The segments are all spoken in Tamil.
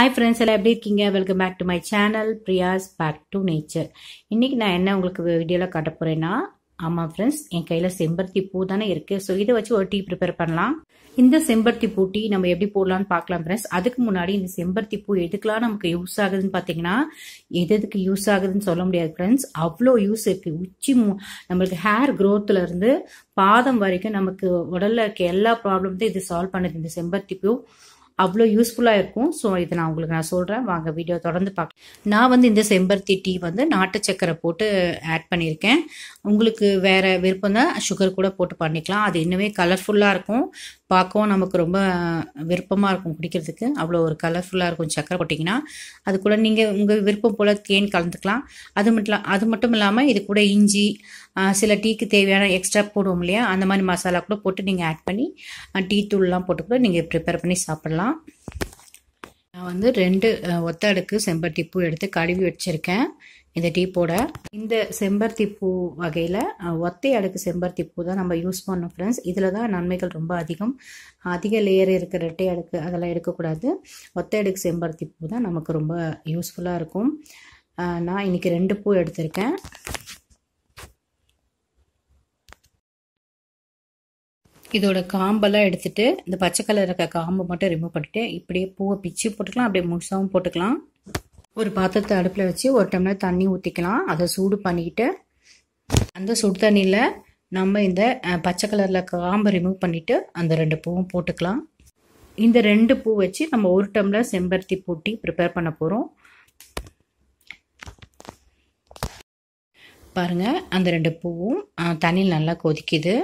ஹாய் ஃப்ரெண்ட்ஸ் எல்லாம் எப்படி இருக்கீங்க welcome back to my channel Priya's back to nature இன்னைக்கு நான் என்ன உங்களுக்கு வீடியோவில் காட்ட போறேன்னா ஆமாம் ஃப்ரெண்ட்ஸ் என் கையில் செம்பருத்தி பூ தானே இருக்குது ஸோ இதை வச்சு ஒரு டீ ப்ரிப்பேர் பண்ணலாம் இந்த செம்பருத்தி பூ டீ நம்ம எப்படி போடலாம்னு பார்க்கலாம் ஃப்ரெண்ட்ஸ் அதுக்கு முன்னாடி இந்த செம்பருத்தி பூ எதுக்கெல்லாம் நமக்கு யூஸ் ஆகுதுன்னு பார்த்தீங்கன்னா எது எதுக்கு யூஸ் ஆகுதுன்னு சொல்ல முடியாது ஃப்ரெண்ட்ஸ் அவ்வளோ யூஸ் இருக்குது உச்சி மு- நம்மளுக்கு ஹேர் க்ரோத்தில் இருந்து பாதம் வரைக்கும் நமக்கு உடல்ல இருக்க எல்லா ப்ராப்ளத்தையும் இது சால்வ் பண்ணுது இந்த செம்பருத்தி பூ அவ்வளோ யூஸ்ஃபுல்லாக இருக்கும் ஸோ இதை நான் உங்களுக்கு நான் சொல்கிறேன் வாங்க வீடியோ தொடர்ந்து பார்க்க நான் வந்து இந்த செம்பருத்தி டீ வந்து நாட்டு சக்கரை போட்டு ஆட் பண்ணியிருக்கேன் உங்களுக்கு வேற விருப்பம் தான் சுகர் கூட போட்டு பண்ணிக்கலாம் அது இன்னுமே கலர்ஃபுல்லாக இருக்கும் பார்க்கவும் நமக்கு ரொம்ப விருப்பமாக இருக்கும் குடிக்கிறதுக்கு அவ்வளோ ஒரு கலர்ஃபுல்லாக இருக்கும் சக்கரை போட்டிங்கன்னா அது கூட நீங்கள் உங்கள் விருப்பம் போல் தேன் கலந்துக்கலாம் அது மட்டும் அது மட்டும் இல்லாமல் இது கூட இஞ்சி ஆ, சில டீக்கு தேவையான எக்ஸ்ட்ரா போடுவோம் இல்லையா அந்த மாதிரி மசாலா கூட போட்டு நீங்கள் ஆட் பண்ணி ஆ, டீ தூள்லாம் போட்டு கூட நீங்கள் ப்ரிப்பேர் பண்ணி சாப்பிடலாம் நான் வந்து ரெண்டு அ, ஒத்த அடுக்கு செம்பருத்தி பூ எடுத்து கழுவி வச்சுருக்கேன் இந்த டீ போட இந்த செம்பருத்தி பூ வகையில் ஒத்தை அடுக்கு செம்பருத்தி பூ தான் நம்ம யூஸ் பண்ணோம் ஃப்ரெண்ட்ஸ் இதில் தான் நன்மைகள் ரொம்ப அதிகம் அதிக லேயர் இருக்கிற ரெட்டை அடுக்கு அதெல்லாம் எடுக்கக்கூடாது ஒத்தை அடுக்கு செம்பருத்தி பூ தான் நமக்கு ரொம்ப யூஸ்ஃபுல்லாக இருக்கும் அ, நான் இன்னைக்கு ரெண்டு பூ எடுத்திருக்கேன் இதோட காம்பெல்லாம் எடுத்துட்டு இந்த பச்சை கலர் இருக்க காம்பை மட்டும் ரிமூவ் பண்ணிட்டு இப்படியே பூவை பிச்சு போட்டுக்கலாம் அப்படியே முழுசாவும் போட்டுக்கலாம் ஒரு பாத்திரத்தை அடுப்பில் வச்சு ஒரு டம்ளர் தண்ணி ஊற்றிக்கலாம் அதை சூடு பண்ணிக்கிட்டு அந்த சுடு தண்ணியில் நம்ம இந்த அஹ், பச்சை கலரில் காம்பை ரிமூவ் பண்ணிவிட்டு அந்த ரெண்டு பூவும் போட்டுக்கலாம் இந்த ரெண்டு பூ வச்சு நம்ம ஒரு டம்ளர் செம்பருத்தி பூட்டி ப்ரிப்பேர் பண்ண போகிறோம் பாருங்க அந்த ரெண்டு பூவும் அஹ், தண்ணியில் நல்லா கொதிக்குது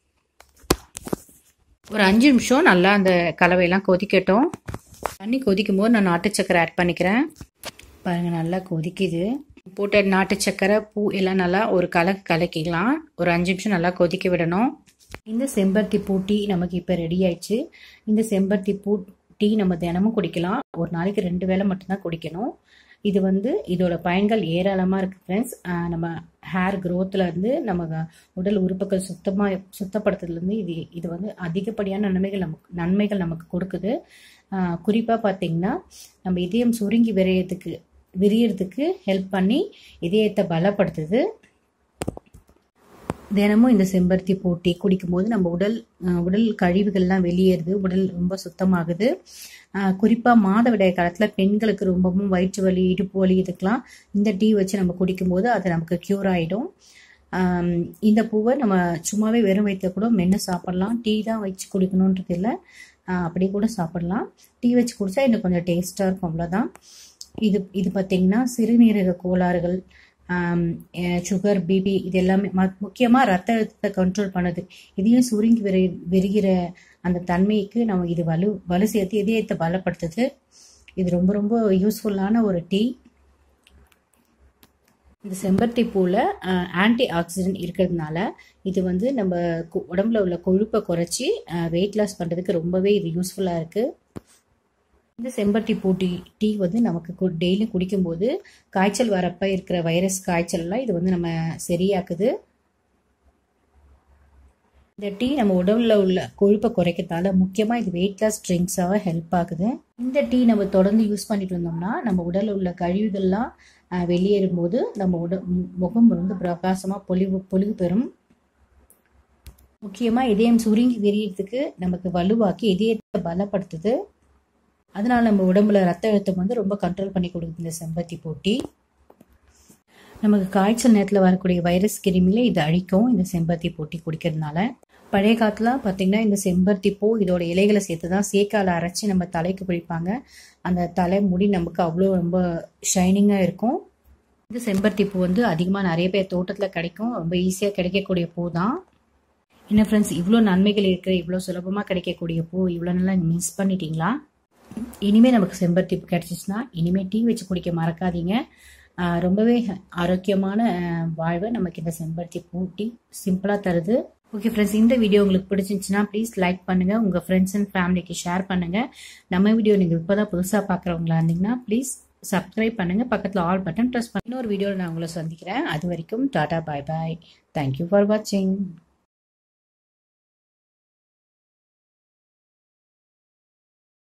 ஒரு அஞ்சு நிமிஷம் நல்லா அந்த கலவையெல்லாம் கொதிக்கட்டும் தண்ணி கொதிக்கும் போது நான் நாட்டு சக்கரை ஆட் பண்ணிக்கிறேன் பாருங்க நல்லா கொதிக்குது போட்ட நாட்டு சக்கரை பூ எல்லாம் நல்லா ஒரு கலக்கு கலக்கிக்கலாம் ஒரு அஞ்சு நிமிஷம் நல்லா கொதிக்க விடணும் இந்த செம்பருத்தி பூ டீ நமக்கு இப்போ ரெடி ஆயிடுச்சு இந்த செம்பருத்தி பூ டீ நம்ம தினமும் குடிக்கலாம் ஒரு நாளைக்கு ரெண்டு வேளை மட்டும்தான் குடிக்கணும் இது வந்து இதோட பயன்கள் ஏராளமாக இருக்குது ஃப்ரெண்ட்ஸ் நம்ம ஹேர் க்ரோத்தில் இருந்து நம்ம உடல் உறுப்புகள் சுத்தமாக சுத்தப்படுத்துறதுலேருந்து இது இது வந்து அதிகப்படியான நன்மைகள் நமக்கு நன்மைகள் நமக்கு கொடுக்குது குறிப்பாக பார்த்தீங்கன்னா நம்ம இதயம் சுருங்கி விரையறதுக்கு விரியறதுக்கு ஹெல்ப் பண்ணி இதயத்தை பலப்படுத்துது தினமும் இந்த செம்பருத்தி போட்டி குடிக்கும்போது நம்ம உடல் அஹ், உடல் கழிவுகள்லாம் வெளியேறுது உடல் ரொம்ப சுத்தமாகுது அஹ், குறிப்பா மாதவிடாய் காலத்துல பெண்களுக்கு ரொம்பவும் வயிற்று வலி இடுப்பு வலி இதுக்கெல்லாம் இந்த டீ வச்சு நம்ம குடிக்கும்போது அது நமக்கு க்யூர் ஆயிடும் ஆம், இந்த பூவை நம்ம சும்மாவே வெறும் வயிற்றுல கூட மென்று சாப்பிடலாம் டீ தான் வச்சு குடிக்கணுன்றது இல்லை அப்படி கூட சாப்பிடலாம் டீ வச்சு குடிச்சா இன்னும் கொஞ்சம் டேஸ்ட்டாக இருக்கும் அவ்வளோதான் இது இது பார்த்தீங்கன்னா சிறுநீரக கோளாறுகள் சுகர் பிபி இது எல்லாமே முக்கியமாக ரத்த அழுத்தத்தை கண்ட்ரோல் பண்ணுது இதையும் சுருங்கி விரி விரிகிற அந்த தன்மைக்கு நம்ம இது வலு வலு சேர்த்து இதயத்தை பலப்படுத்துது இது ரொம்ப ரொம்ப யூஸ்ஃபுல்லான ஒரு டீ இந்த செம்பருத்தி பூவில் ஆன்டி ஆக்சிடென்ட் இருக்கிறதுனால இது வந்து நம்ம கு- உடம்புல உள்ள கொழுப்பை குறைச்சி வெயிட் லாஸ் பண்ணுறதுக்கு ரொம்பவே இது யூஸ்ஃபுல்லாக இருக்குது இந்த செம்பருத்தி பூ டீ டீ வந்து நமக்கு டெய்லி குடிக்கும்போது காய்ச்சல் வரப்ப இருக்கிற வைரஸ் காய்ச்சல்லாம் இது வந்து நம்ம சரியாக்குது இந்த டீ நம்ம உடம்புல உள்ள கொழுப்பை குறைக்கிறதால முக்கியமாக இது வெயிட் லாஸ் ட்ரிங்க்ஸாக ஹெல்ப் ஆகுது இந்த டீ நம்ம தொடர்ந்து யூஸ் பண்ணிட்டு இருந்தோம்னா நம்ம உடல்ல உள்ள கழிவுகள்லாம் அஹ், வெளியேறும்போது நம்ம உட மு- முகம் வந்து பிரகாசமாக பொலிவு பொலிவு பெறும் முக்கியமாக இதயம் சுருங்கி விரியறதுக்கு நமக்கு வலுவாக்கி இதயத்தை பலப்படுத்துது அதனால நம்ம உடம்புல ரத்த அழுத்தம் வந்து ரொம்ப கண்ட்ரோல் பண்ணி கொடுக்குது இந்த செம்பருத்தி போட்டி நமக்கு காய்ச்சல் நேரத்தில் வரக்கூடிய வைரஸ் கிருமியில இது அழிக்கும் இந்த செம்பருத்தி போட்டி குடிக்கிறதுனால பழைய காலத்துல பார்த்தீங்கன்னா இந்த செம்பருத்தி பூ இதோட இலைகளை சேர்த்து தான் சேக்கால அரைச்சி நம்ம தலைக்கு பிடிப்பாங்க அந்த தலை முடி நமக்கு அவ்வளோ ரொம்ப ஷைனிங்காக இருக்கும் இந்த செம்பருத்தி பூ வந்து அதிகமாக நிறைய பேர் தோட்டத்தில் கிடைக்கும் ரொம்ப ஈஸியாக கிடைக்கக்கூடிய பூ தான் என்ன ஃப்ரெண்ட்ஸ் இவ்வளோ நன்மைகள் இருக்குது இவ்வளோ சுலபமாக கிடைக்கக்கூடிய பூ இவ்வளோ நல்லா மிஸ் பண்ணிட்டீங்களா இனிமே நமக்கு செம்பருத்தி பூ கிடைச்சிச்சுன்னா இனிமே டீ வச்சு குடிக்க மறக்காதீங்க ஆஹ் ரொம்பவே ஆரோக்கியமான ஆஹ் வாழ்வை நமக்கு இந்த செம்பருத்தி பூ டீ சிம்பிளாக தருது ஓகே ஃப்ரெண்ட்ஸ் இந்த வீடியோ உங்களுக்கு பிடிச்சிருந்துச்சுன்னா ப்ளீஸ் லைக் பண்ணுங்க உங்க ஃப்ரெண்ட்ஸ் அண்ட் ஃபேமிலிக்கு ஷேர் பண்ணுங்க நம்ம வீடியோ நீங்க இப்போதான் புதுசாக பார்க்குறவங்களா இருந்தீங்கன்னா ப்ளீஸ் சப்ஸ்கிரைப் பண்ணுங்க பக்கத்தில் ஆல் பட்டன் ப்ரெஸ் பண்ணி இன்னொரு வீடியோவில் நான் உங்களை சந்திக்கிறேன் அது வரைக்கும் tata bye bye thank you for வாட்சிங்